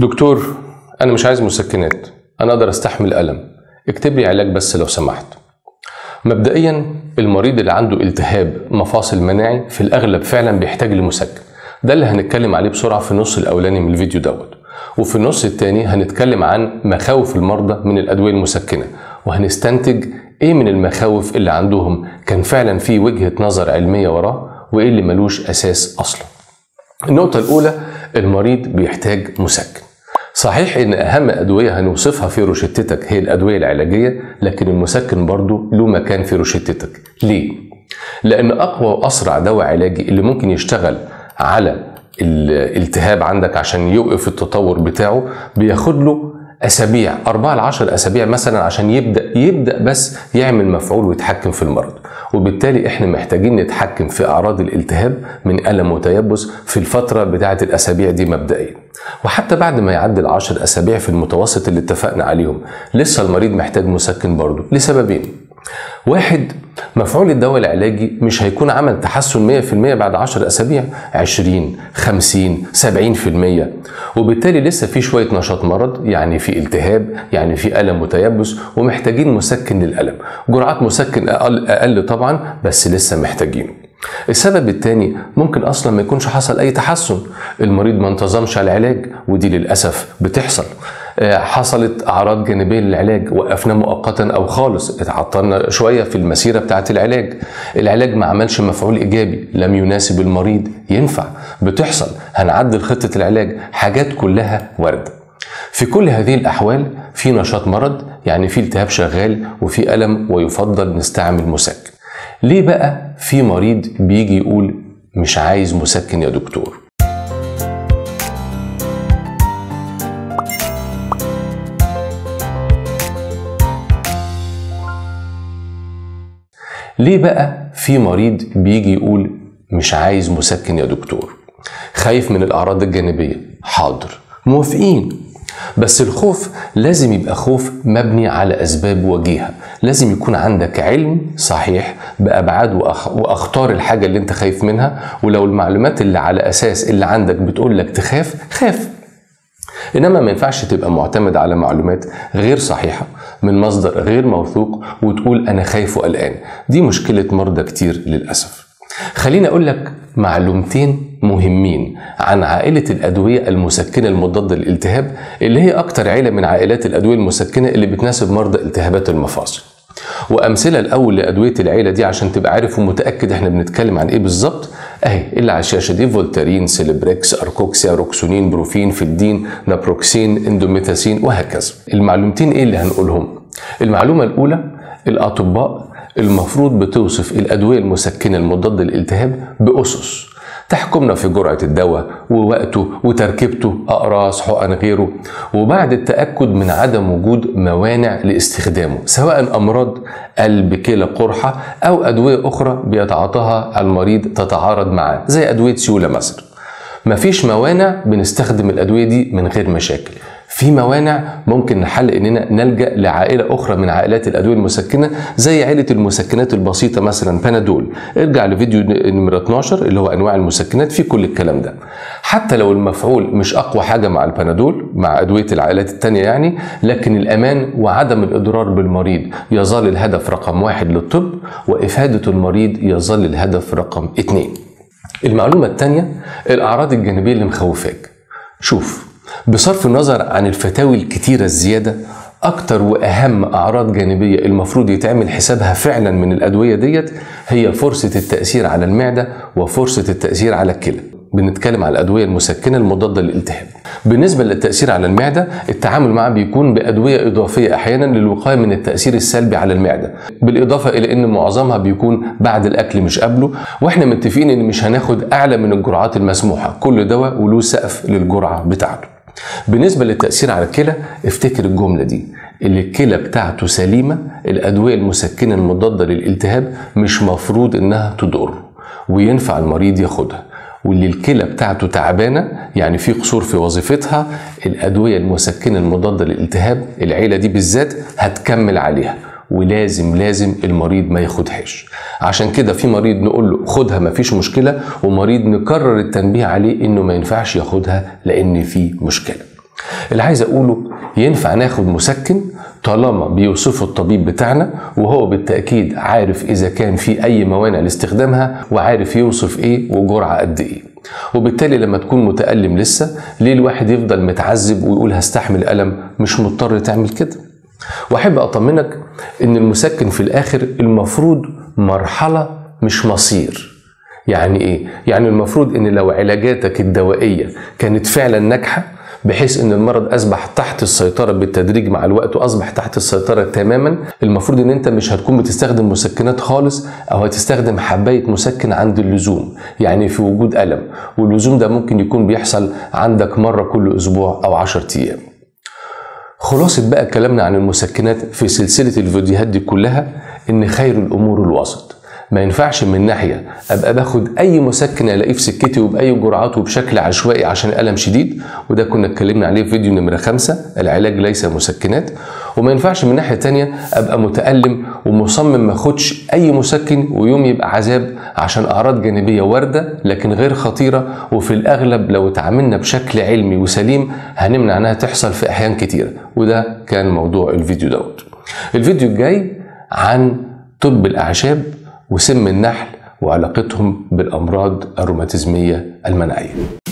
دكتور انا مش عايز مسكنات انا اقدر استحمل الم اكتب لي علاج بس لو سمحت مبدئيا المريض اللي عنده التهاب مفاصل مناعي في الاغلب فعلا بيحتاج لمسكن ده اللي هنتكلم عليه بسرعه في النص الاولاني من الفيديو دوت وفي النص الثاني هنتكلم عن مخاوف المرضى من الادويه المسكنه وهنستنتج ايه من المخاوف اللي عندهم كان فعلا في وجهه نظر علميه وراه وايه اللي ملوش اساس اصلا النقطه الاولى المريض بيحتاج مسكن صحيح ان اهم ادويه هنوصفها في روشتتك هي الادويه العلاجيه لكن المسكن برضو له مكان في روشتتك ليه لان اقوى واسرع دواء علاجي اللي ممكن يشتغل على الالتهاب عندك عشان يوقف التطور بتاعه بياخد له اسابيع 4 ل 10 اسابيع مثلا عشان يبدا يبدا بس يعمل مفعول ويتحكم في المرض وبالتالي احنا محتاجين نتحكم في اعراض الالتهاب من الم وتيبس في الفتره بتاعه الاسابيع دي مبدئيا وحتى بعد ما يعدي العشر اسابيع في المتوسط اللي اتفقنا عليهم لسه المريض محتاج مسكن برضه لسببين واحد مفعول الدواء العلاجي مش هيكون عمل تحسن 100% بعد 10 اسابيع 20 50 70% وبالتالي لسه في شويه نشاط مرض يعني في التهاب يعني في الم وتيبس ومحتاجين مسكن للالم جرعات مسكن اقل اقل طبعا بس لسه محتاجينه السبب الثاني ممكن اصلا ما يكونش حصل اي تحسن المريض ما انتظمش على العلاج ودي للاسف بتحصل حصلت اعراض جانبيه للعلاج وقفنا مؤقتا او خالص اتعطلنا شويه في المسيره بتاعه العلاج العلاج ما عملش مفعول ايجابي لم يناسب المريض ينفع بتحصل هنعدل خطه العلاج حاجات كلها وارده في كل هذه الاحوال في نشاط مرض يعني في التهاب شغال وفي الم ويفضل نستعمل مسكن ليه بقى في مريض بيجي يقول مش عايز مسكن يا دكتور ليه بقى في مريض بيجي يقول مش عايز مسكن يا دكتور خايف من الاعراض الجانبيه حاضر موافقين بس الخوف لازم يبقى خوف مبني على اسباب وجيهه لازم يكون عندك علم صحيح بابعاد واخطار الحاجه اللي انت خايف منها ولو المعلومات اللي على اساس اللي عندك بتقول لك تخاف خاف انما ما ينفعش تبقى معتمد على معلومات غير صحيحه من مصدر غير موثوق وتقول انا خايف وقلقان دي مشكله مرضى كتير للاسف خليني اقول لك معلومتين مهمين عن عائلة الأدوية المسكنة المضادة للالتهاب اللي هي أكتر عيلة من عائلات الأدوية المسكنة اللي بتناسب مرضى التهابات المفاصل وأمثلة الأول لأدوية العيلة دي عشان تبقى عارف ومتأكد احنا بنتكلم عن إيه بالظبط أهي اللي على الشاشة دي فولتارين سيلبريكس أركوكسيا روكسونين بروفين فيدين نابروكسين اندوميتاسين وهكذا المعلومتين إيه اللي هنقولهم المعلومة الأولى الأطباء المفروض بتوصف الأدوية المسكنة المضادة للالتهاب بأسس تحكمنا في جرعة الدواء ووقته وتركيبته أقراص حقن غيره وبعد التأكد من عدم وجود موانع لاستخدامه سواء أمراض قلب كلى قرحة أو أدوية أخرى بيتعاطاها المريض تتعارض معاه زي أدوية سيولة مثلا مفيش موانع بنستخدم الأدوية دي من غير مشاكل في موانع ممكن نحل اننا نلجا لعائله اخرى من عائلات الادويه المسكنه زي عائله المسكنات البسيطه مثلا بنادول ارجع لفيديو نمره 12 اللي هو انواع المسكنات في كل الكلام ده حتى لو المفعول مش اقوى حاجه مع البنادول مع ادويه العائلات التانية يعني لكن الامان وعدم الاضرار بالمريض يظل الهدف رقم واحد للطب وافاده المريض يظل الهدف رقم اثنين المعلومه الثانيه الاعراض الجانبيه اللي مخوفاك شوف بصرف النظر عن الفتاوي الكتيرة الزيادة أكتر وأهم أعراض جانبية المفروض يتعمل حسابها فعلا من الأدوية ديت هي فرصة التأثير على المعدة وفرصة التأثير على الكلى بنتكلم على الأدوية المسكنة المضادة للالتهاب بالنسبة للتأثير على المعدة التعامل معه بيكون بأدوية إضافية أحيانا للوقاية من التأثير السلبي على المعدة بالإضافة إلى أن معظمها بيكون بعد الأكل مش قبله وإحنا متفقين أن مش هناخد أعلى من الجرعات المسموحة كل دواء وله سقف للجرعة بتاعته بالنسبة للتأثير على الكلى افتكر الجملة دي اللي الكلى بتاعته سليمة الأدوية المسكنة المضادة للالتهاب مش مفروض إنها تضر وينفع المريض ياخدها واللي الكلى بتاعته تعبانه يعني في قصور في وظيفتها الادويه المسكنه المضاده للالتهاب العيله دي بالذات هتكمل عليها ولازم لازم المريض ما ياخدهاش عشان كده في مريض نقول له خدها ما فيش مشكله ومريض نكرر التنبيه عليه انه ما ينفعش ياخدها لان في مشكله اللي عايز اقوله ينفع ناخد مسكن طالما بيوصفه الطبيب بتاعنا وهو بالتاكيد عارف اذا كان في اي موانع لاستخدامها وعارف يوصف ايه وجرعه قد ايه وبالتالي لما تكون متألم لسه ليه الواحد يفضل متعذب ويقول هستحمل ألم مش مضطر تعمل كده واحب اطمنك ان المسكن في الاخر المفروض مرحله مش مصير يعني ايه يعني المفروض ان لو علاجاتك الدوائيه كانت فعلا ناجحه بحيث ان المرض اصبح تحت السيطره بالتدريج مع الوقت واصبح تحت السيطره تماما المفروض ان انت مش هتكون بتستخدم مسكنات خالص او هتستخدم حبايه مسكن عند اللزوم يعني في وجود الم واللزوم ده ممكن يكون بيحصل عندك مره كل اسبوع او 10 ايام خلاصة بقى كلامنا عن المسكنات في سلسلة الفيديوهات دي كلها إن خير الأمور الوسط ما ينفعش من ناحية أبقى باخد أي مسكن ألاقيه في سكتي وبأي جرعات وبشكل عشوائي عشان ألم شديد وده كنا اتكلمنا عليه في فيديو نمرة خمسة العلاج ليس مسكنات وما ينفعش من ناحية تانية أبقى متألم ومصمم ما أخدش أي مسكن ويوم يبقى عذاب عشان أعراض جانبية واردة لكن غير خطيرة وفي الأغلب لو اتعاملنا بشكل علمي وسليم هنمنع إنها تحصل في أحيان كتيرة وده كان موضوع الفيديو دوت الفيديو الجاي عن طب الأعشاب وسم النحل وعلاقتهم بالأمراض الروماتيزمية المناعية